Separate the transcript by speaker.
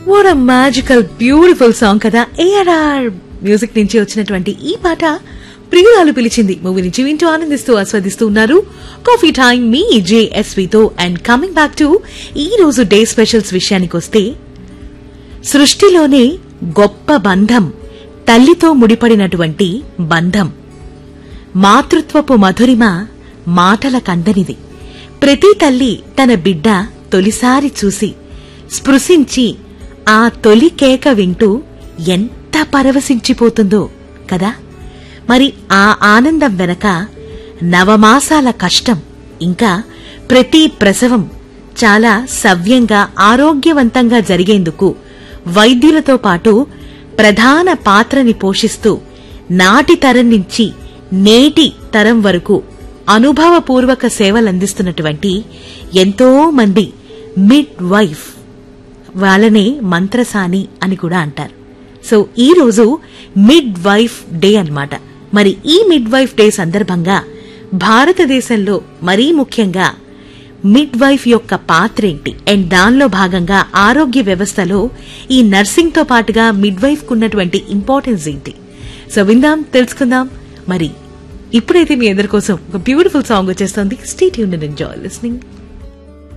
Speaker 1: what a magical beautiful song కదా ARR music నుంచి వచ్చినటువంటి ఈ పాట ప్రియురాలు పిలిచింది మూవీ నుంచి వింటూ ఆనందిస్తూ ఆస్వాదిస్తూ ఉన్నారు కాఫీ టైం మీ జేఎస్వితో అండ్ కమింగ్ బ్యాక్ టు ఈ రోజు డే స్పెషల్స్ విషయానికి వస్తే సృష్టిలోనే గొప్ప బంధం తల్లితో ముడిపడినటువంటి బంధం మాతృత్వపు మధురిమ మాటల కందనిది ప్రతి తల్లి తన బిడ్డ తొలిసారి చూసి స్పృశించి ఆ తొలి కేక వింటూ ఎంత పరవశించిపోతుందో కదా మరి ఆ ఆనందం వెనక నవమాసాల కష్టం ఇంకా ప్రతి ప్రసవం చాలా సవ్యంగా ఆరోగ్యవంతంగా జరిగేందుకు వైద్యులతో పాటు ప్రధాన పాత్రని పోషిస్తూ నాటి తరం నుంచి నేటి తరం వరకు అనుభవపూర్వక సేవలందిస్తున్నటువంటి ఎంతో మంది మిడ్ వైఫ్ వాళ్ళనే మంత్రసాని అని కూడా అంటారు సో ఈ రోజు మిడ్ వైఫ్ డే అన్నమాట మరి ఈ మిడ్ వైఫ్ డే సందర్భంగా భారతదేశంలో మరీ ముఖ్యంగా మిడ్ వైఫ్ యొక్క పాత్ర ఏంటి అండ్ దానిలో భాగంగా ఆరోగ్య వ్యవస్థలో ఈ నర్సింగ్ తో పాటుగా మిడ్ వైఫ్ కున్నటువంటి ఇంపార్టెన్స్ ఏంటి సో విందాం తెలుసుకుందాం మరి ఇప్పుడైతే మీ అందరి కోసం ఒక బ్యూటిఫుల్ సాంగ్ వచ్చేస్తుంది స్టేట్ యూన్ ఎంజాయ్ లిస్నింగ్